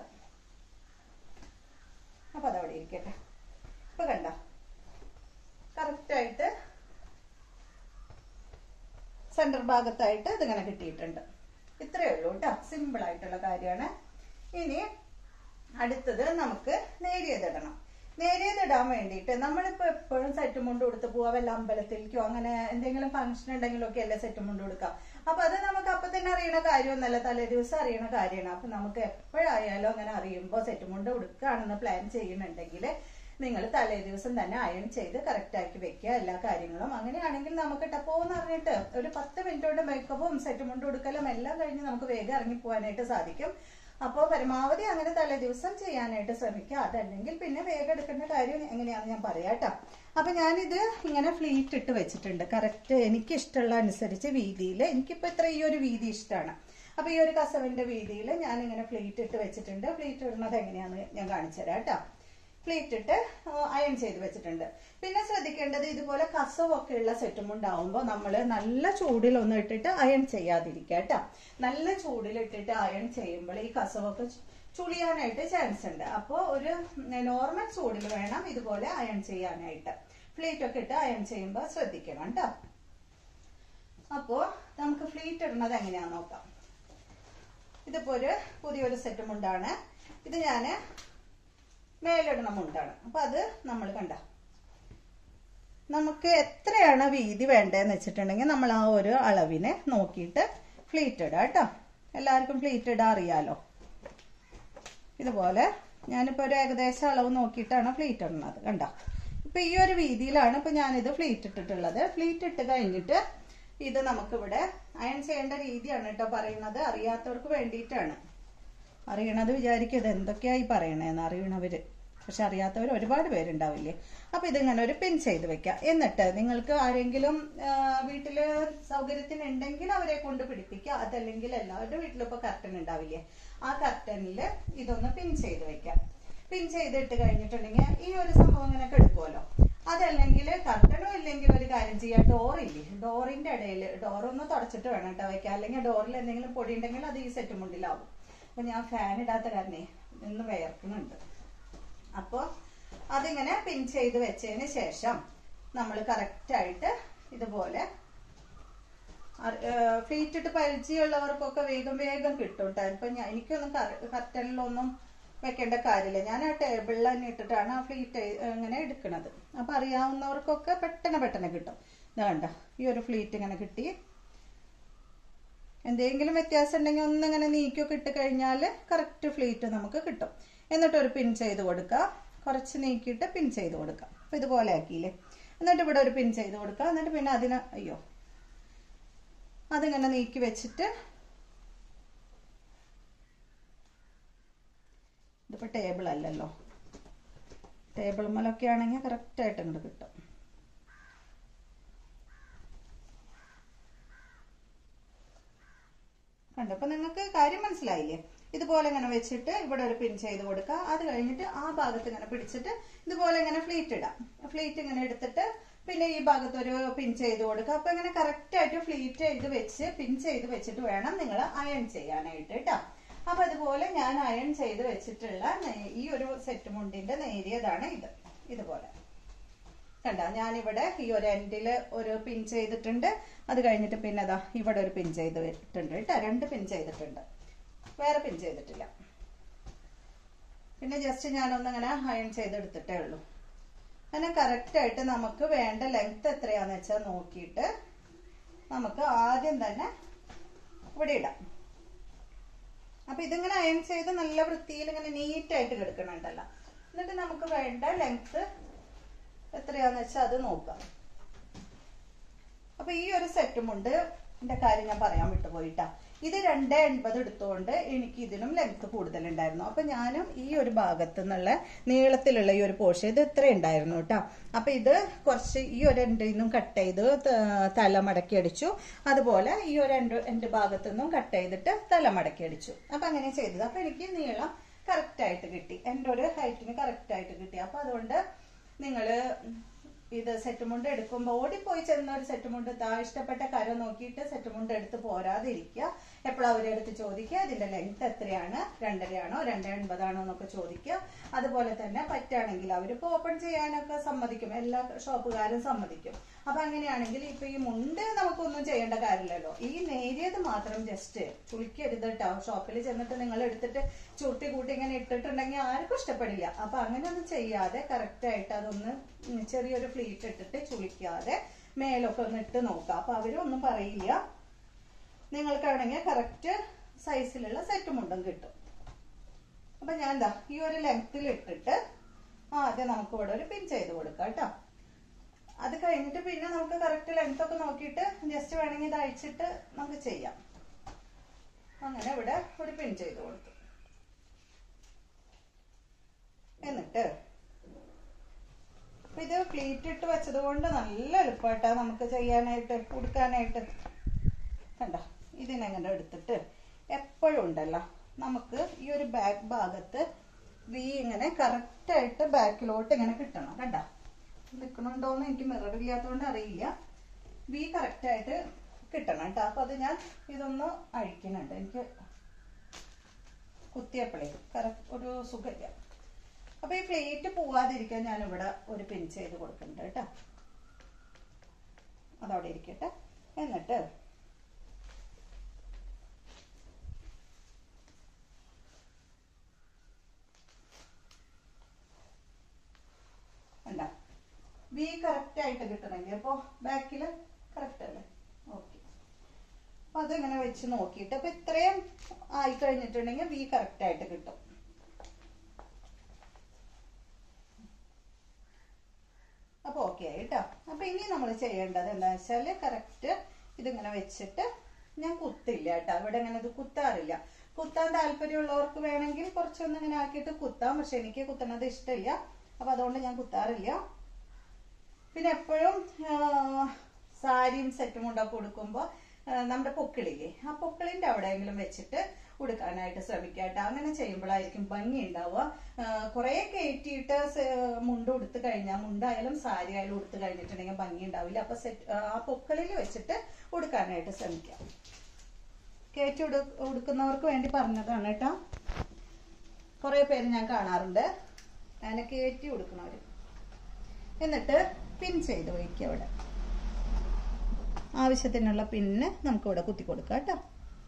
അപ്പൊ അതവിടെ ഇരിക്കട്ടെ ഇപ്പൊ കണ്ട കറക്റ്റായിട്ട് സെന്റർ ഭാഗത്തായിട്ട് ഇതിങ്ങനെ കിട്ടിയിട്ടുണ്ട് ഇത്രയേ ഉള്ളൂ കേട്ടോ സിമ്പിൾ ആയിട്ടുള്ള കാര്യമാണ് ഇനി അടുത്തത് നമുക്ക് നേരിയതിടണം നേരിയതിടാൻ വേണ്ടിയിട്ട് നമ്മളിപ്പോ എപ്പോഴും സെറ്റ് മുണ്ട് കൊടുത്ത് പോവാ വല്ല അമ്പലത്തിലേക്കോ അങ്ങനെ എന്തെങ്കിലും ഫംഗ്ഷൻ ഉണ്ടെങ്കിലോ ഒക്കെ അല്ലേ സെറ്റ് മുണ്ട് കൊടുക്കാം അപ്പൊ അത് നമുക്ക് അപ്പൊ തന്നെ അറിയണ കാര്യമൊന്നല്ല തലേ ദിവസം അറിയണ കാര്യമാണ് അപ്പൊ നമുക്ക് എപ്പോഴായാലും അങ്ങനെ അറിയുമ്പോൾ സെറ്റ് മുണ്ട് കൊടുക്കുകയാണെന്ന് പ്ലാൻ ചെയ്യുന്നുണ്ടെങ്കിൽ നിങ്ങൾ തലേ ദിവസം തന്നെ അയൺ ചെയ്ത് കറക്റ്റ് ആക്കി വെക്കുക എല്ലാ കാര്യങ്ങളും അങ്ങനെയാണെങ്കിൽ നമുക്ക് ടപ്പോന്ന് പറഞ്ഞിട്ട് ഒരു പത്ത് മിനിറ്റ് കൊണ്ട് മേക്കപ്പും സെറ്റ് മുണ്ട് കൊടുക്കലും എല്ലാം കഴിഞ്ഞ് നമുക്ക് വേഗം ഇറങ്ങി പോകാനായിട്ട് സാധിക്കും അപ്പോൾ പരമാവധി അങ്ങനെ തലേ ദിവസം ചെയ്യാനായിട്ട് ശ്രമിക്കുക അതല്ലെങ്കിൽ പിന്നെ വേഗം എടുക്കേണ്ട കാര്യം എങ്ങനെയാണെന്ന് ഞാൻ പറയാം കേട്ടോ അപ്പൊ ഞാനിത് ഇങ്ങനെ ഫ്ലീറ്റ് ഇട്ട് വെച്ചിട്ടുണ്ട് കറക്റ്റ് എനിക്ക് ഇഷ്ടമുള്ള അനുസരിച്ച് വീതിയിൽ എനിക്കിപ്പോ ഇത്ര ഈ ഒരു വീതി ഇഷ്ടമാണ് അപ്പൊ ഈ ഒരു കസവിന്റെ വീതിയിൽ ഞാൻ ഇങ്ങനെ ഫ്ലീറ്റ് ഇട്ട് വെച്ചിട്ടുണ്ട് ഫ്ലീറ്റ് ഇടുന്നത് എങ്ങനെയാന്ന് ഞാൻ കാണിച്ചു തരാം കേട്ടോ പ്ലേറ്റ് ഇട്ട് അയൺ ചെയ്ത് വെച്ചിട്ടുണ്ട് പിന്നെ ശ്രദ്ധിക്കേണ്ടത് ഇതുപോലെ കസവൊക്കെ ഉള്ള സെറ്റും ഉണ്ടാവുമ്പോൾ നമ്മൾ നല്ല ചൂടിലൊന്നും ഇട്ടിട്ട് അയൺ ചെയ്യാതിരിക്കുക കേട്ടോ നല്ല ചൂടിലിട്ടിട്ട് അയൺ ചെയ്യുമ്പോൾ ഈ കസവൊക്കെ ചു- ചുളിയാനായിട്ട് ചാൻസ് ഉണ്ട് അപ്പോൾ ഒരു നോർമൽ ചൂടിൽ വേണം ഇതുപോലെ അയൺ ചെയ്യാനായിട്ട് ഫ്ലീറ്റ് ഒക്കെ ഇട്ട് അയൺ ചെയ്യുമ്പോൾ ശ്രദ്ധിക്കണം കേട്ടോ അപ്പോൾ നമുക്ക് ഫ്ലീറ്റ് ഇടുന്നത് എങ്ങനെയാന്ന് നോക്കാം ഇതിപ്പോ ഒരു പുതിയൊരു സെറ്റ് മുണ്ടാണ് ഇത് ഞാന് മേലിടണ മുണ്ടാണ് അപ്പൊ അത് നമ്മൾ കണ്ട നമുക്ക് എത്രയാണ് വീതി വേണ്ടതെന്ന് വെച്ചിട്ടുണ്ടെങ്കിൽ നമ്മൾ ആ ഒരു അളവിനെ നോക്കിയിട്ട് ഫ്ലീറ്റ് ഇടാം കേട്ടോ എല്ലാവർക്കും ഫ്ലീറ്റ് ഇടാൻ അറിയാലോ ഇതുപോലെ ഞാനിപ്പോ ഒരു ഏകദേശം അളവ് നോക്കിയിട്ടാണ് ഫ്ലീറ്റ് ഇടുന്നത് കണ്ട ഇപ്പൊ ഈ ഒരു വീതിയിലാണ് ഇപ്പൊ ഞാനിത് ഫ്ലീറ്റ് ഇട്ടിട്ടുള്ളത് ഫ്ലീറ്റ് ഇട്ട് കഴിഞ്ഞിട്ട് ഇത് നമുക്കിവിടെ അയൺ ചെയ്യേണ്ട രീതിയാണ് കേട്ടോ പറയുന്നത് അറിയാത്തവർക്ക് വേണ്ടിയിട്ടാണ് അറിയണത് വിചാരിക്കും ഇത് എന്തൊക്കെയായി പറയണേന്ന് അറിയണവര് പക്ഷെ അറിയാത്തവർ ഒരുപാട് പേരുണ്ടാവില്ലേ അപ്പൊ ഇതിങ്ങനെ ഒരു പിൻ ചെയ്ത് വെക്കാം എന്നിട്ട് നിങ്ങൾക്ക് ആരെങ്കിലും ആ, വീട്ടില് സൗകര്യത്തിന് ഉണ്ടെങ്കിൽ അവരെ കൊണ്ട് പിടിപ്പിക്കുക അതല്ലെങ്കിൽ എല്ലാവരുടെ വീട്ടിലും ഇപ്പൊ കർട്ടൻ ഉണ്ടാവില്ലേ ആ കർട്ടനിൽ ഇതൊന്ന് പിൻ ചെയ്ത് വെക്കാം പിൻ ചെയ്തിട്ട് കഴിഞ്ഞിട്ടുണ്ടെങ്കിൽ ഈ ഒരു സംഭവം ഇങ്ങനെ എടുക്കുമല്ലോ അതല്ലെങ്കിൽ കർട്ടനും ഇല്ലെങ്കിൽ ഒരു കാര്യം ചെയ്യാം ഡോറില്ലേ ഡോറിന്റെ ഇടയിൽ ഡോറൊന്ന് തുടച്ചിട്ട് വേണം കേട്ടോ വെക്കാം അല്ലെങ്കിൽ ഡോറിൽ എന്തെങ്കിലും പൊടി ഉണ്ടെങ്കിൽ അത് ഈ സെറ്റ് മുണ്ടിലാവും അപ്പൊ ഞാൻ ഫാൻ ഇടാത്ത കാരണേ ഇന്ന് വിയർക്കുന്നുണ്ട് അപ്പോൾ അതിങ്ങനെ പിൻ ചെയ്ത് വെച്ചതിന് ശേഷം നമ്മൾ കറക്റ്റായിട്ട് ഇതുപോലെ ഫ്ലീറ്റ് ഇട്ട് പരിചയമുള്ളവർക്കൊക്കെ വേഗം വേഗം കിട്ടും കേട്ടോ ഇപ്പൊ ഞാൻ എനിക്കൊന്നും കർട്ടനിലൊന്നും വെക്കേണ്ട കാര്യമില്ല ഞാൻ ആ ടേബിളിൽ തന്നെ ഇട്ടിട്ടാണ് ആ ഫ്ലീറ്റ് ഇങ്ങനെ എടുക്കുന്നത് അപ്പൊ അറിയാവുന്നവർക്കൊക്കെ പെട്ടെന്ന് പെട്ടെന്ന് കിട്ടും ഇതാ കണ്ട ഈ ഒരു ഫ്ലീറ്റ് ഇങ്ങനെ കിട്ടി എന്തെങ്കിലും വ്യത്യാസം ഉണ്ടെങ്കിൽ ഒന്നിങ്ങനെ നീക്കിയൊക്കെ ഇട്ട് കഴിഞ്ഞാൽ കറക്റ്റ് ഫ്ലീറ്റ് നമുക്ക് കിട്ടും എന്നിട്ട് ഒരു പിൻ ചെയ്ത് കൊടുക്കുക കുറച്ച് നീക്കിയിട്ട് പിൻ ചെയ്ത് കൊടുക്കാം അപ്പൊ ഇതുപോലെ ആക്കിയില്ലേ എന്നിട്ട് ഇവിടെ ഒരു പിൻ ചെയ്ത് കൊടുക്കുക എന്നിട്ട് പിന്നെ അതിന് അയ്യോ അതിങ്ങനെ നീക്കി വെച്ചിട്ട് ഇതിപ്പോ ടേബിൾ അല്ലല്ലോ ടേബിൾ മേലൊക്കെ ആണെങ്കിൽ കറക്റ്റ് ആയിട്ട് ഇങ്ങോട്ട് കിട്ടും കണ്ടോ അപ്പൊ നിങ്ങൾക്ക് കാര്യം മനസ്സിലായില്ലേ ഇതുപോലെ ഇങ്ങനെ വെച്ചിട്ട് ഇവിടെ ഒരു പിൻ ചെയ്ത് കൊടുക്കുക അത് കഴിഞ്ഞിട്ട് ആ ഭാഗത്ത് ഇങ്ങനെ പിടിച്ചിട്ട് ഇതുപോലെ ഇങ്ങനെ ഫ്ലീറ്റ് ഇടാം ഫ്ലീറ്റ് ഇങ്ങനെ എടുത്തിട്ട് പിന്നെ ഈ ഭാഗത്ത് ഒരു പിൻ ചെയ്ത് കൊടുക്കുക അപ്പൊ ഇങ്ങനെ കറക്റ്റ് ആയിട്ട് ഫ്ലീറ്റ് ചെയ്ത് വെച്ച് പിൻ ചെയ്ത് വെച്ചിട്ട് വേണം നിങ്ങൾ അയൺ ചെയ്യാനായിട്ട് കേട്ടോ അപ്പൊ അതുപോലെ ഞാൻ അയൺ ചെയ്ത് വെച്ചിട്ടുള്ള നേ- ഈ ഒരു സെറ്റ് മുണ്ടിന്റെ നേരിയതാണ് ഇത് ഇതുപോലെ കണ്ട ഞാനിവിടെ ഈ ഒരു എൻഡിൽ ഒരു പിൻ ചെയ്തിട്ടുണ്ട് അത് കഴിഞ്ഞിട്ട് പിന്നെ അതാ ഇവിടെ ഒരു പിൻ ചെയ്തിട്ടുണ്ട് കേട്ടോ രണ്ട് പിൻ ചെയ്തിട്ടുണ്ട് വേറെ പിൻ ചെയ്തിട്ടില്ല പിന്നെ ജസ്റ്റ് ഞാനൊന്നിങ്ങനെ അയൺ ചെയ്തെടുത്തിട്ടേ ഉള്ളൂ അങ്ങനെ കറക്റ്റായിട്ട് നമുക്ക് വേണ്ട ലെങ്ത് എത്രയാന്ന് വെച്ചാൽ നോക്കിയിട്ട് നമുക്ക് ആദ്യം തന്നെ ഇവിടെ ഇടാം അപ്പൊ ഇതിങ്ങനെ അയൺ ചെയ്ത് നല്ല വൃത്തിയിൽ ഇങ്ങനെ നീറ്റായിട്ട് കിടക്കണുണ്ടല്ലോ എന്നിട്ട് നമുക്ക് വേണ്ട ലെങ്ത് എത്രയാന്ന് വെച്ചാൽ അത് നോക്കാം അപ്പൊ ഈ ഒരു സെറ്റും ഉണ്ട് എന്റെ കാര്യം ഞാൻ പറയാൻ വിട്ടുപോയിട്ടാ ഇത് രണ്ട് എൺപത് എടുത്തുകൊണ്ട് എനിക്ക് ഇതിനും ലെങ്ത് കൂടുതലുണ്ടായിരുന്നു അപ്പൊ ഞാനും ഈ ഒരു ഭാഗത്തു നിന്നുള്ള നീളത്തിലുള്ള ഈ ഒരു പോർഷൻ ഇത് ഇത്ര ഉണ്ടായിരുന്നു കേട്ടോ അപ്പൊ ഇത് കുറച്ച് ഈ ഒരു എൻഡിൽ നിന്നും കട്ട് ചെയ്ത് ത- തല മടക്കി അടിച്ചു അതുപോലെ ഈ ഒരു എൻഡ് എൻഡ് ഭാഗത്തു നിന്നും കട്ട് ചെയ്തിട്ട് തല മടക്കി അടിച്ചു അപ്പൊ അങ്ങനെ ചെയ്തത് അപ്പൊ എനിക്ക് നീളം കറക്റ്റ് ആയിട്ട് കിട്ടി എൻ്റെ ഒരു ഹൈറ്റിന് കറക്റ്റ് ആയിട്ട് കിട്ടി അപ്പൊ അതുകൊണ്ട് നിങ്ങള് ഇത് സെറ്റ് മുണ്ട് എടുക്കുമ്പോൾ ഓടിപ്പോയി ചെന്ന ഒരു സെറ്റ് മുണ്ട് താ ഇഷ്ടപ്പെട്ട കര നോക്കിയിട്ട് സെറ്റ് മുണ്ട് എടുത്ത് പോരാതിരിക്കുക എപ്പോഴും അവരെ അടുത്ത് ചോദിക്കുക അതിന്റെ ലെങ്ത് എത്രയാണ് രണ്ടരയാണോ രണ്ട് എൺപതാണോ എന്നൊക്കെ ചോദിക്കുക അതുപോലെ തന്നെ പറ്റുകയാണെങ്കിൽ അവരിപ്പോ ഓപ്പൺ ചെയ്യാനൊക്കെ സമ്മതിക്കും എല്ലാ ഷോപ്പുകാരും സമ്മതിക്കും അപ്പൊ അങ്ങനെയാണെങ്കിൽ ഇപ്പൊ ഈ മുണ്ട് നമുക്കൊന്നും ചെയ്യേണ്ട കാര്യമില്ലല്ലോ ഈ നേരിയത് മാത്രം ജസ്റ്റ് കുളിക്കരുത് കേട്ടോ ഷോപ്പിൽ ചെന്നിട്ട് നിങ്ങൾ എടുത്തിട്ട് ചുരുട്ടി കൂട്ടി ഇങ്ങനെ ഇട്ടിട്ടുണ്ടെങ്കിൽ ആർക്കും ഇഷ്ടപ്പെടില്ല അപ്പൊ അങ്ങനെയൊന്നും ചെയ്യാതെ കറക്റ്റ് ആയിട്ട് അതൊന്ന് ഉം ചെറിയൊരു ഫ്ലീറ്റ് ഇട്ടിട്ട് ചുളിക്കാതെ മേലൊക്കെ ഒന്ന് ഇട്ട് നോക്കാം അപ്പൊ അവരും ഒന്നും പറയില്ല നിങ്ങൾക്കാണെങ്കിൽ കറക്റ്റ് സൈസിലുള്ള സെറ്റ് മുണ്ടും കിട്ടും അപ്പൊ ഞാൻ എന്താ ഈ ഒരു ലെങ്ത്തിൽ ഇട്ടിട്ട് ആദ്യം നമുക്ക് ഇവിടെ ഒരു പിൻ ചെയ്ത് കൊടുക്കാം കേട്ടോ അത് കഴിഞ്ഞിട്ട് പിന്നെ നമുക്ക് കറക്റ്റ് ലെങ്ത് ഒക്കെ നോക്കിയിട്ട് ജസ്റ്റ് വേണമെങ്കിൽ ഇത് അഴിച്ചിട്ട് നമുക്ക് ചെയ്യാം അങ്ങനെ ഇവിടെ ഒരു പിൻ ചെയ്ത് കൊടുത്തു എന്നിട്ട് അപ്പൊ ഇത് പ്ലീറ്റ് ഇട്ട് വെച്ചത് കൊണ്ട് നല്ല എളുപ്പമായിട്ടാ നമുക്ക് ചെയ്യാനായിട്ട് ഉടുക്കാനായിട്ട് കണ്ടോ ഇതിനെങ്ങനെ എടുത്തിട്ട് എപ്പോഴും ഉണ്ടല്ലോ നമുക്ക് ഈ ഒരു ബാക്ക് ഭാഗത്ത് വി ഇങ്ങനെ കറക്റ്റ് ആയിട്ട് ബാക്കിലോട്ട് ഇങ്ങനെ കിട്ടണം കണ്ടോ നിൽക്കണുണ്ടോന്ന് എനിക്ക് മിറർ ഇല്ലാത്തതുകൊണ്ട് അറിയില്ല വി കറക്റ്റ് ആയിട്ട് കിട്ടണം കേട്ടോ അപ്പൊ അത് ഞാൻ ഇതൊന്ന് അഴിക്കുന്നുണ്ട് എനിക്ക് കുത്തിയപ്പോഴേ കറക്റ്റ് ഒരു സുഖമില്ല അപ്പൊ ഈ പ്ലേറ്റ് പോവാതിരിക്കാൻ ഞാൻ ഇവിടെ ഒരു പിൻ ചെയ്ത് കൊടുക്കുന്നുണ്ട് കേട്ടോ അതവിടെ ഇരിക്കട്ടെ എന്നിട്ട് കണ്ടോ വി കറക്റ്റ് ആയിട്ട് കിട്ടണമെങ്കിൽ അപ്പോ ബാക്കില് കറക്റ്റ് അല്ലേ ഓക്കെ അപ്പൊ അതിങ്ങനെ വെച്ച് നോക്കിയിട്ട് അപ്പൊ ഇത്രയും ആയി കഴിഞ്ഞിട്ടുണ്ടെങ്കിൽ വി കറക്റ്റ് ആയിട്ട് കിട്ടും അപ്പൊ ഓക്കെ ആയി കേട്ടോ അപ്പൊ ഇനി നമ്മൾ ചെയ്യേണ്ടത് എന്താ വെച്ചാല് കറക്റ്റ് ഇതിങ്ങനെ വെച്ചിട്ട് ഞാൻ കുത്തില്ല കേട്ടോ ഇവിടെ ഇങ്ങനെ ഇത് കുത്താറില്ല കുത്താൻ താല്പര്യമുള്ളവർക്ക് വേണമെങ്കിൽ കുറച്ചൊന്നും ഇങ്ങനെ ആക്കിയിട്ട് കുത്താം പക്ഷെ എനിക്ക് കുത്തുന്നത് ഇഷ്ടമില്ല അപ്പൊ അതുകൊണ്ട് ഞാൻ കുത്താറില്ല പിന്നെ എപ്പോഴും സാരിയും സെറ്റും കൊണ്ടൊക്കെ ഉടുക്കുമ്പോൾ നമ്മുടെ പൊക്കിളില്ലേ ആ പൊക്കിളിന്റെ അവിടെയെങ്കിലും വെച്ചിട്ട് ഉടുക്കാനായിട്ട് ശ്രമിക്കാട്ടോ അങ്ങനെ ചെയ്യുമ്പോഴായിരിക്കും ഭംഗി ഉണ്ടാവുക കുറെ കയറ്റിയിട്ട് സ- മുണ്ട് ഉടുത്ത് കഴിഞ്ഞാൽ മുണ്ടായാലും സാരി ആയാലും ഉടുത്ത് കഴിഞ്ഞിട്ടുണ്ടെങ്കിൽ ഭംഗി ഉണ്ടാവില്ല അപ്പൊ സെറ്റ് ആ പൊക്കിളിൽ വെച്ചിട്ട് ഉടുക്കാനായിട്ട് ശ്രമിക്കാം കയറ്റി ഉടു ഉടുക്കുന്നവർക്ക് വേണ്ടി പറഞ്ഞതാണ് കേട്ടോ കുറെ പേര് ഞാൻ കാണാറുണ്ട് അങ്ങനെ കയറ്റി ഉടുക്കണവര് എന്നിട്ട് പിൻ ചെയ്ത് വയ്ക്കുക അവിടെ ആവശ്യത്തിനുള്ള പിന്ന് നമുക്ക് ഇവിടെ കുത്തി കൊടുക്കാം കേട്ടോ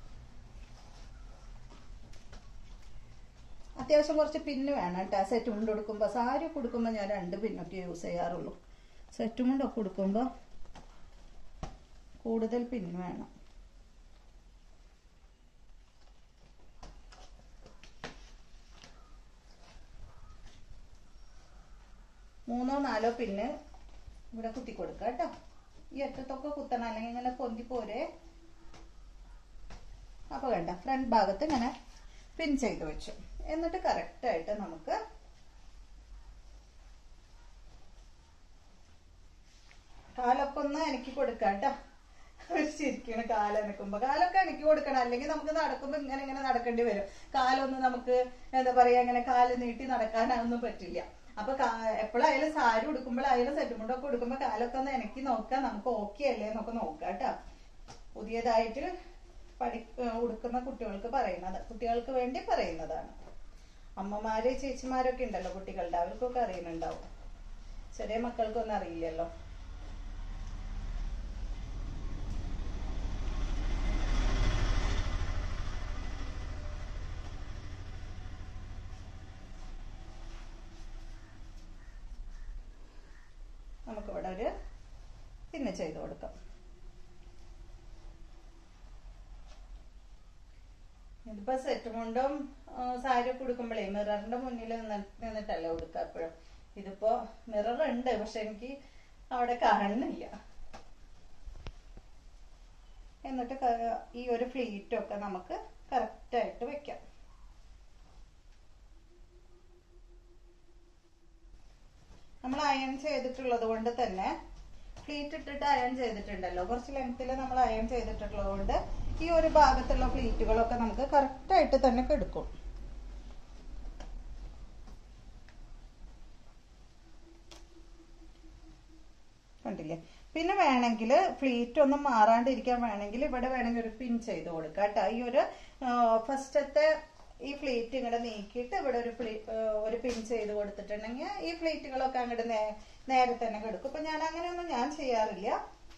അത്യാവശ്യം കുറച്ച് പിന്ന് വേണം കേട്ടോ സെറ്റ് മുണ്ട് കൊടുക്കുമ്പോൾ സാരി ഒക്കെ ഉടുക്കുമ്പോൾ ഞാൻ രണ്ട് പിന്നൊക്കെ യൂസ് ചെയ്യാറുള്ളൂ സെറ്റ് മുണ്ടൊക്കെ ഉടുക്കുമ്പോൾ കൂടുതൽ പിന്ന് വേണം മൂന്നോ നാലോ പിന്ന് ഇവിടെ കുത്തി കൊടുക്കുക കേട്ടോ ഈ അറ്റത്തൊക്കെ കുത്തണം അല്ലെങ്കിൽ ഇങ്ങനെ പൊന്തി പോരെ അപ്പൊ വേണ്ട ഫ്രണ്ട് ഭാഗത്ത് ഇങ്ങനെ പിൻ ചെയ്ത് വെച്ചു എന്നിട്ട് കറക്റ്റ് ആയിട്ട് നമുക്ക് കാലൊക്കെ ഒന്ന് എനിക്ക് കൊടുക്കാം കേട്ടോ ശരിക്കും കാലനക്കുമ്പോ കാലൊക്കെ എനിക്ക് കൊടുക്കണം അല്ലെങ്കിൽ നമുക്ക് നടക്കുമ്പോ ഇങ്ങനെ ഇങ്ങനെ നടക്കേണ്ടി വരും കാലൊന്നും നമുക്ക് എന്താ പറയാ ഇങ്ങനെ കാല് നീട്ടി നടക്കാനൊന്നും പറ്റില്ല അപ്പൊ എപ്പോഴായാലും സാരി ഉടുക്കുമ്പോഴായാലും സെറ്റുമുണ്ടൊക്കെ ഉടുക്കുമ്പോ കാലൊക്കെ ഒന്ന് എനിക്ക് നോക്കാം നമുക്ക് ഓക്കെ അല്ലേ എന്നൊക്കെ നോക്കാം കേട്ടോ പുതിയതായിട്ട് പഠി ഉടുക്കുന്ന കുട്ടികൾക്ക് പറയുന്നത് കുട്ടികൾക്ക് വേണ്ടി പറയുന്നതാണ് അമ്മമാര് ചേച്ചിമാരൊക്കെ ഉണ്ടല്ലോ കുട്ടികളുടെ അവർക്കൊക്കെ അറിയുന്നുണ്ടാവും ചെറിയ മക്കൾക്കൊന്നും അറിയില്ലല്ലോ നമുക്കിവിടെ ഒരു പിന്നെ ചെയ്ത് കൊടുക്കാം ഇതിപ്പോ സെറ്റ് മുണ്ടും സാരി ഒക്കെ ഉടുക്കുമ്പോഴേ മിററിന്റെ മുന്നിൽ നിന്നിട്ടല്ല ഉടുക്കുക എപ്പോഴും ഇതിപ്പോ മിറർ ഉണ്ട് പക്ഷെ എനിക്ക് അവിടെ കാണുന്നില്ല എന്നിട്ട് ക- ഈ ഒരു ഫ്ലീറ്റൊക്കെ നമുക്ക് കറക്റ്റ് ആയിട്ട് വെക്കാം നമ്മൾ അയൺ ചെയ്തിട്ടുള്ളത് കൊണ്ട് തന്നെ ഫ്ലീറ്റ് ഇട്ടിട്ട് അയൺ ചെയ്തിട്ടുണ്ടല്ലോ കുറച്ച് ലെങ്ത്തിൽ നമ്മൾ അയൺ ചെയ്തിട്ടുള്ളത് കൊണ്ട് ഈ ഒരു ഭാഗത്തുള്ള ഫ്ലീറ്റുകളൊക്കെ നമുക്ക് കറക്റ്റ് ആയിട്ട് തന്നെ എടുക്കും കണ്ടില്ലേ പിന്നെ വേണമെങ്കിൽ ഫ്ലീറ്റ് ഒന്നും മാറാണ്ടിരിക്കാൻ വേണമെങ്കിൽ ഇവിടെ വേണമെങ്കിൽ ഒരു പിൻ ചെയ്ത് കൊടുക്കാം കേട്ടോ ഈ ഒരു ഫസ്റ്റത്തെ ഈ ഫ്ലീറ്റ് ഇങ്ങോട്ട് നീക്കിയിട്ട് ഇവിടെ ഒരു ഫ്ലീ ഒരു പിൻ ചെയ്ത് കൊടുത്തിട്ടുണ്ടെങ്കിൽ ഈ ഫ്ലീറ്റുകളൊക്കെ അങ്ങോട്ട് നേ നേരെ തന്നെ കിടക്കും ഇപ്പൊ ഞാൻ അങ്ങനെയൊന്നും ഞാൻ ചെയ്യാറില്ല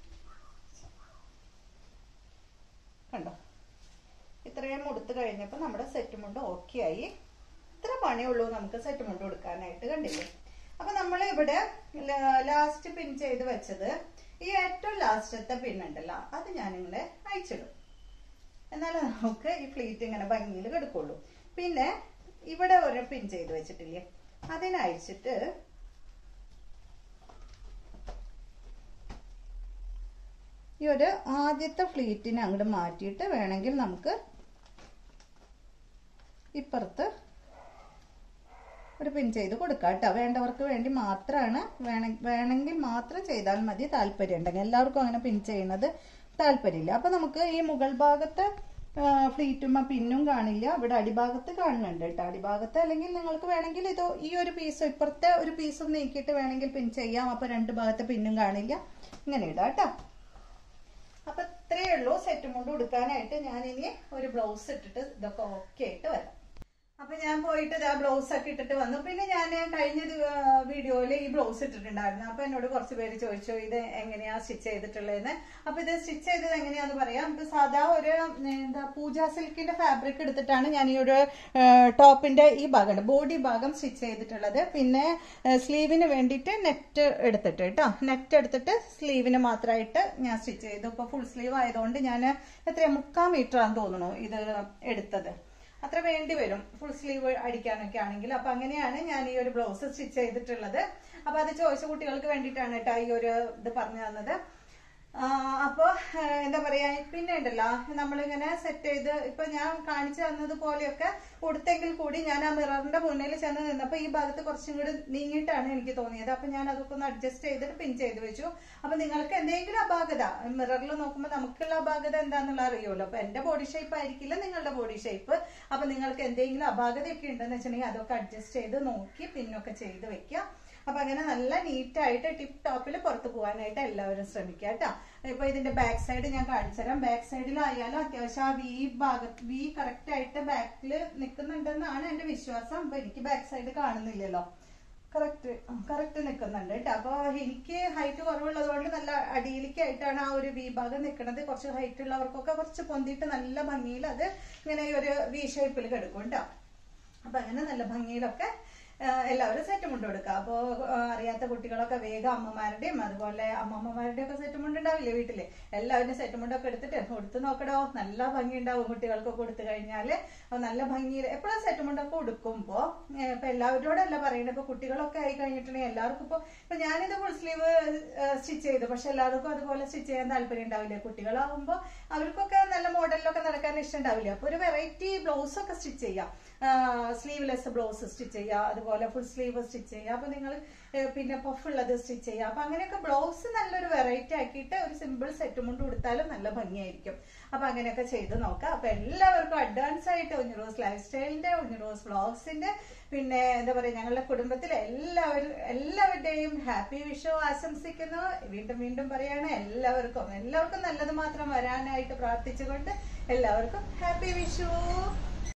കണ്ടോ ഇത്രയും ഉടുത്ത് കഴിഞ്ഞപ്പോൾ നമ്മുടെ സെറ്റ് മുണ്ട് ഓക്കെ ആയി ഇത്ര പണിയുള്ളൂ നമുക്ക് സെറ്റ് മുണ്ട് കൊടുക്കാനായിട്ട് കണ്ടില്ലേ അപ്പൊ നമ്മൾ ഇവിടെ ലാസ്റ്റ് പിൻ ചെയ്ത് വെച്ചത് ഈ ഏറ്റവും ലാസ്റ്റത്തെ പിൻ ഉണ്ടല്ലോ അത് ഞാനിങ്ങനെ അയച്ചിടും എന്നാലേ നമുക്ക് ഈ ഫ്ലീറ്റ് ഇങ്ങനെ ഭംഗിയിൽ കിടക്കുള്ളൂ പിന്നെ ഇവിടെ ഒരു പിൻ ചെയ്ത് വെച്ചിട്ടില്ലേ അതിനെ അഴിച്ചിട്ട് ഈ ഒരു ആദ്യത്തെ ഫ്ലീറ്റിനെ അങ്ങോട്ട് മാറ്റിയിട്ട് വേണമെങ്കിൽ നമുക്ക് ഇപ്പുറത്ത് ഒരു പിൻ ചെയ്ത് കൊടുക്കാം കേട്ടോ വേണ്ടവർക്ക് വേണ്ടി മാത്രമാണ് വേണ വേണമെങ്കിൽ മാത്രം ചെയ്താൽ മതി താല്പര്യം ഉണ്ടെങ്കിൽ എല്ലാവർക്കും അങ്ങനെ പിൻ ചെയ്യുന്നത് താല്പര്യമില്ല അപ്പൊ നമുക്ക് ഈ മുകൾ ഭാഗത്ത് ഫ്ലീറ്റും പിന്നും കാണില്ല ഇവിടെ അടിഭാഗത്ത് കാണുന്നുണ്ട് കേട്ടോ അടിഭാഗത്ത് അല്ലെങ്കിൽ നിങ്ങൾക്ക് വേണമെങ്കിൽ ഇത് ഈ ഒരു പീസ് ഇപ്പുറത്തെ ഒരു പീസും നീക്കിയിട്ട് വേണമെങ്കിൽ പിൻ ചെയ്യാം അപ്പൊ രണ്ട് ഭാഗത്തെ പിന്നും കാണില്ല ഇങ്ങനെ ഇടാം കേട്ടോ അപ്പൊ ഇത്രയേ ഉള്ളൂ സെറ്റ് മുണ്ട് ഉടുക്കാനായിട്ട് ഞാൻ ഇനി ഒരു ബ്ലൗസ് ഇട്ടിട്ട് ഇതൊക്കെ ഓക്കെ ആയിട്ട് വരാം അപ്പൊ ഞാൻ പോയിട്ട് ആ ബ്ലൗസ് ഒക്കെ ഇട്ടിട്ട് വന്നു പിന്നെ ഞാൻ കഴിഞ്ഞ വീഡിയോയിൽ ഈ ബ്ലൗസ് ഇട്ടിട്ടുണ്ടായിരുന്നു അപ്പൊ എന്നോട് കുറച്ച് പേര് ചോദിച്ചു ഇത് എങ്ങനെയാ സ്റ്റിച്ച് ചെയ്തിട്ടുള്ളതെന്ന് അപ്പൊ ഇത് സ്റ്റിച്ച് ചെയ്തത് എങ്ങനെയാന്ന് പറയാം ഇത് സാധാ ഒരു എന്താ പൂജ സിൽക്കിന്റെ ഫാബ്രിക് എടുത്തിട്ടാണ് ഞാൻ ഈ ഒരു ടോപ്പിന്റെ ഈ ഭാഗം ബോഡി ഭാഗം സ്റ്റിച്ച് ചെയ്തിട്ടുള്ളത് പിന്നെ സ്ലീവിന് വേണ്ടിയിട്ട് നെറ്റ് എടുത്തിട്ട് കേട്ടോ നെറ്റ് എടുത്തിട്ട് സ്ലീവിന് മാത്രമായിട്ട് ഞാൻ സ്റ്റിച്ച് ചെയ്തു ഇപ്പൊ ഫുൾ സ്ലീവ് ആയതുകൊണ്ട് ഞാൻ എത്രയാ മുക്കാൽ മീറ്റർ ആണെന്ന് തോന്നുന്നു ഇത് എടുത്തത് അത്ര വേണ്ടി വരും ഫുൾ സ്ലീവ് അടിക്കാനൊക്കെ ആണെങ്കിൽ അപ്പൊ അങ്ങനെയാണ് ഞാൻ ഈ ഒരു ബ്ലൗസ് സ്റ്റിച്ച് ചെയ്തിട്ടുള്ളത് അപ്പൊ അത് ചോദിച്ച കുട്ടികൾക്ക് വേണ്ടിയിട്ടാണ് കേട്ടോ ഈ ഒരു ഇത് പറഞ്ഞു തന്നത് ആ, അപ്പൊ ആ, എന്താ പറയാ പിന്നെ ഉണ്ടല്ലോ നമ്മളിങ്ങനെ സെറ്റ് ചെയ്ത് ഇപ്പൊ ഞാൻ കാണിച്ചു തന്നത് പോലെയൊക്കെ കൊടുത്തെങ്കിൽ കൂടി ഞാൻ ആ മിററിന്റെ മുന്നിൽ ചെന്ന് നിന്നപ്പോ ഈ ഭാഗത്ത് കുറച്ചും കൂടി നീങ്ങിയിട്ടാണ് എനിക്ക് തോന്നിയത് അപ്പൊ ഞാൻ അതൊക്കെ ഒന്ന് അഡ്ജസ്റ്റ് ചെയ്തിട്ട് പിൻ ചെയ്ത് വെച്ചു അപ്പൊ നിങ്ങൾക്ക് എന്തെങ്കിലും അപാകത മിററിൽ നോക്കുമ്പോൾ നമുക്കുള്ള അപാകത എന്താണെന്നുള്ള അറിയുമല്ലോ അപ്പൊ എന്റെ ബോഡി ഷേപ്പ് ആയിരിക്കില്ല നിങ്ങളുടെ ബോഡി ഷേപ്പ് അപ്പൊ നിങ്ങൾക്ക് എന്തെങ്കിലും അപാകതയൊക്കെ ഉണ്ടെന്ന് വെച്ചിട്ടുണ്ടെങ്കിൽ അതൊക്കെ അഡ്ജസ്റ്റ് ചെയ്ത് നോക്കി പിന്നൊക്കെ ചെയ്ത് വെക്കുക അപ്പൊ അങ്ങനെ നല്ല നീറ്റായിട്ട് ടിപ്പ് ടോപ്പിൽ പുറത്ത് പോകാനായിട്ട് എല്ലാവരും ശ്രമിക്കുക കേട്ടോ ഇപ്പൊ ഇതിന്റെ ബാക്ക് സൈഡ് ഞാൻ കാണിച്ചു തരാം ബാക്ക് സൈഡിലായാലും അത്യാവശ്യം ആ വി ഭാഗത്ത് വി കറക്റ്റ് ആയിട്ട് ബാക്കിൽ നിൽക്കുന്നുണ്ടെന്നാണ് എന്റെ വിശ്വാസം അപ്പൊ എനിക്ക് ബാക്ക് സൈഡ് കാണുന്നില്ലല്ലോ കറക്റ്റ് കറക്റ്റ് നിൽക്കുന്നുണ്ട് കേട്ടോ അപ്പൊ എനിക്ക് ഹൈറ്റ് കുറവുള്ളത് കൊണ്ട് നല്ല അടിയിലേക്കായിട്ടാണ് ആ ഒരു വി ഭാഗം നിൽക്കുന്നത് കുറച്ച് ഹൈറ്റ് ഉള്ളവർക്കൊക്കെ കുറച്ച് പൊന്തിയിട്ട് നല്ല ഭംഗിയിൽ അത് ഇങ്ങനെ ഈ ഒരു വി ഷേപ്പിൽ കിടക്കും കേട്ടോ അപ്പൊ അങ്ങനെ നല്ല ഭംഗിയിലൊക്കെ ആ, എല്ലാവരും സെറ്റ് മുണ്ട് കൊടുക്കുക അപ്പോ ആ, അറിയാത്ത കുട്ടികളൊക്കെ വേഗം അമ്മമാരുടെയും അതുപോലെ അമ്മമ്മമാരുടെയും ഒക്കെ സെറ്റ് മുണ്ട് ഉണ്ടാവില്ലേ വീട്ടില് എല്ലാവരും സെറ്റ് മുണ്ടൊക്കെ എടുത്തിട്ട് കൊടുത്ത് നോക്കടോ നല്ല ഭംഗി ഉണ്ടാവും കുട്ടികൾക്കൊക്കെ കൊടുത്തു കഴിഞ്ഞാല് അപ്പൊ നല്ല ഭംഗിയിൽ എപ്പോഴും സെറ്റ് മുണ്ടൊക്കെ ഉടുക്കുമ്പോ ഏ, ഇപ്പൊ എല്ലാവരോടല്ല പറയുന്നത് ഇപ്പൊ കുട്ടികളൊക്കെ ആയി കഴിഞ്ഞിട്ടുണ്ടെങ്കിൽ എല്ലാവർക്കും ഇപ്പൊ ഇപ്പൊ ഞാനിത് ഫുൾ സ്ലീവ് സ്റ്റിച്ച് ചെയ്തു പക്ഷെ എല്ലാവർക്കും അതുപോലെ സ്റ്റിച്ച് ചെയ്യാൻ താല്പര്യം ഉണ്ടാവില്ലേ കുട്ടികളാവുമ്പോ അവർക്കൊക്കെ നല്ല മോഡലിലൊക്കെ നടക്കാൻ ഇഷ്ടം ഉണ്ടാവില്ല അപ്പൊ ഒരു വെറൈറ്റി ബ്ലൗസ് ഒക്കെ സ്റ്റിച്ച് ചെയ്യാം സ്ലീവ്ലെസ് ബ്ലൗസ് സ്റ്റിച്ച് ചെയ്യുക അതുപോലെ ഫുൾ സ്ലീവ് സ്റ്റിച്ച് ചെയ്യുക അപ്പൊ നിങ്ങൾ പിന്നെ പഫ് ഉള്ളത് സ്റ്റിച്ച് ചെയ്യുക അപ്പൊ അങ്ങനെയൊക്കെ ബ്ലൗസ് നല്ലൊരു വെറൈറ്റി ആക്കിയിട്ട് ഒരു സിമ്പിൾ സെറ്റ് കൊണ്ട് കൊടുത്താലും നല്ല ഭംഗിയായിരിക്കും അപ്പൊ അങ്ങനെയൊക്കെ ചെയ്ത് നോക്കാം അപ്പൊ എല്ലാവർക്കും അഡ്വാൻസ് ആയിട്ട് ഉഞ്ഞിറോസ് ലൈഫ് സ്റ്റൈലിന്റെ ഉഞ്ഞിറോസ് വ്ളോഗ്സിന്റെ പിന്നെ എന്താ പറയാ ഞങ്ങളുടെ കുടുംബത്തിലെ എല്ലാവരും എല്ലാവരുടെയും ഹാപ്പി വിഷു ആശംസിക്കുന്നു വീണ്ടും വീണ്ടും പറയാണ് എല്ലാവർക്കും എല്ലാവർക്കും നല്ലത് മാത്രം വരാനായിട്ട് പ്രാർത്ഥിച്ചുകൊണ്ട് എല്ലാവർക്കും ഹാപ്പി വിഷു